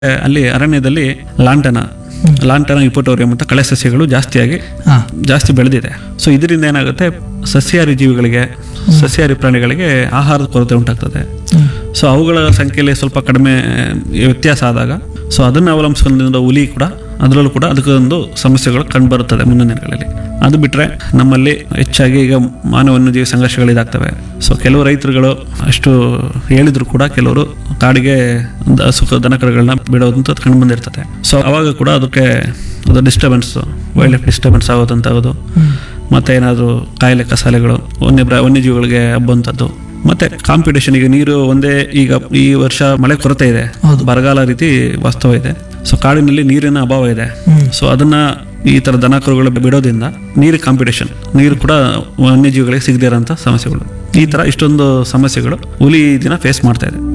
ಅಲ್ಲಿ ಅರಣ್ಯದಲ್ಲಿ ಲಾಂಟನ ಲಾಂಟನ ಇಪೋಟೋರಿಯಂ ಅಂತ ಕಳೆ ಸಸ್ಯಗಳು ಜಾಸ್ತಿಯಾಗಿ ಹಾ ಜಾಸ್ತಿ ಬೆಳೆದಿದೆ ಸೊ ಇದರಿಂದ ಏನಾಗುತ್ತೆ ಸಸ್ಯಾಹಾರಿ ಜೀವಿಗಳಿಗೆ ಸಸ್ಯಾಹಾರಿ ಪ್ರಾಣಿಗಳಿಗೆ ಆಹಾರದ ಕೊರತೆ ಉಂಟಾಗ್ತದೆ ಹ್ಮ್. ಸೊ ಅವುಗಳ ಸಂಖ್ಯೆಯಲ್ಲಿ ಸ್ವಲ್ಪ ಕಡಿಮೆ ವ್ಯತ್ಯಾಸ ಆದಾಗ ಸೊ ಅದನ್ನು ಅವಲಂಬಿಸ್ಕೊಂಡು ಹುಲಿ ಕೂಡ ಅದರಲ್ಲೂ ಕೂಡ ಅದಕ್ಕೊಂದು ಸಮಸ್ಯೆಗಳು ಕಂಡುಬರುತ್ತದೆ ಮುಂದಿನ ದಿನಗಳಲ್ಲಿ ಅದು ಬಿಟ್ಟರೆ ನಮ್ಮಲ್ಲಿ ಹೆಚ್ಚಾಗಿ ಈಗ ಮಾನವ ವನ್ಯಜೀವಿ ಸಂಘರ್ಷಗಳು ಇದಾಗ್ತವೆ ಸೊ ಕೆಲವು ರೈತರುಗಳು ಅಷ್ಟು ಹೇಳಿದ್ರು ಕೂಡ ಕೆಲವರು ಕಾಡಿಗೆ ದ- ಸುಖ ದನಕರುಗಳನ್ನ ಬಿಡೋದಂತ ಕಂಡು ಬಂದಿರ್ತದೆ ಸೊ ಅವಾಗ ಕೂಡ ಅದಕ್ಕೆ ಅದು ಡಿಸ್ಟರ್ಬೆನ್ಸ್ ವೈಲ್ಡ್ ಲೈಫ್ ಡಿಸ್ಟರ್ಬೆನ್ಸ್ ಆಗೋದಂತಾಗೋದು ಮತ್ತೆ ಏನಾದರೂ ಕಾಯಿಲೆ ಕಸಾಲೆಗಳು ವನ್ಯ ಪ್ರಾ- ವನ್ಯಜೀವಿಗಳಿಗೆ ಹಬ್ಬುವಂಥದ್ದು ಮತ್ತೆ ಕಾಂಪಿಟೇಷನ್ ಈಗ ನೀರು ಒಂದೇ ಈಗ ಈ ವರ್ಷ ಮಳೆ ಕೊರತೆ ಇದೆ ಹೌದು. ಬರಗಾಲ ರೀತಿ ವಾಸ್ತವ ಇದೆ ಸೊ ಕಾಡಿನಲ್ಲಿ ನೀರಿನ ಅಭಾವ ಇದೆ ಹ್ಮ್. ಸೊ ಅದನ್ನ ಈ ತರ ದನಕರುಗಳು ಬಿಡೋದ್ರಿಂದ ನೀರು ಕಾಂಪಿಟೇಷನ್ ನೀರು ಕೂಡ ವನ್ಯಜೀವಿಗಳಿಗೆ ಸಿಗದೇ ಇರೋಂಥ ಸಮಸ್ಯೆಗಳು ಈ ತರ ಇಷ್ಟೊಂದು ಸಮಸ್ಯೆಗಳು ಹುಲಿ ದಿನ ಫೇಸ್ ಮಾಡ್ತಾ ಇದೆ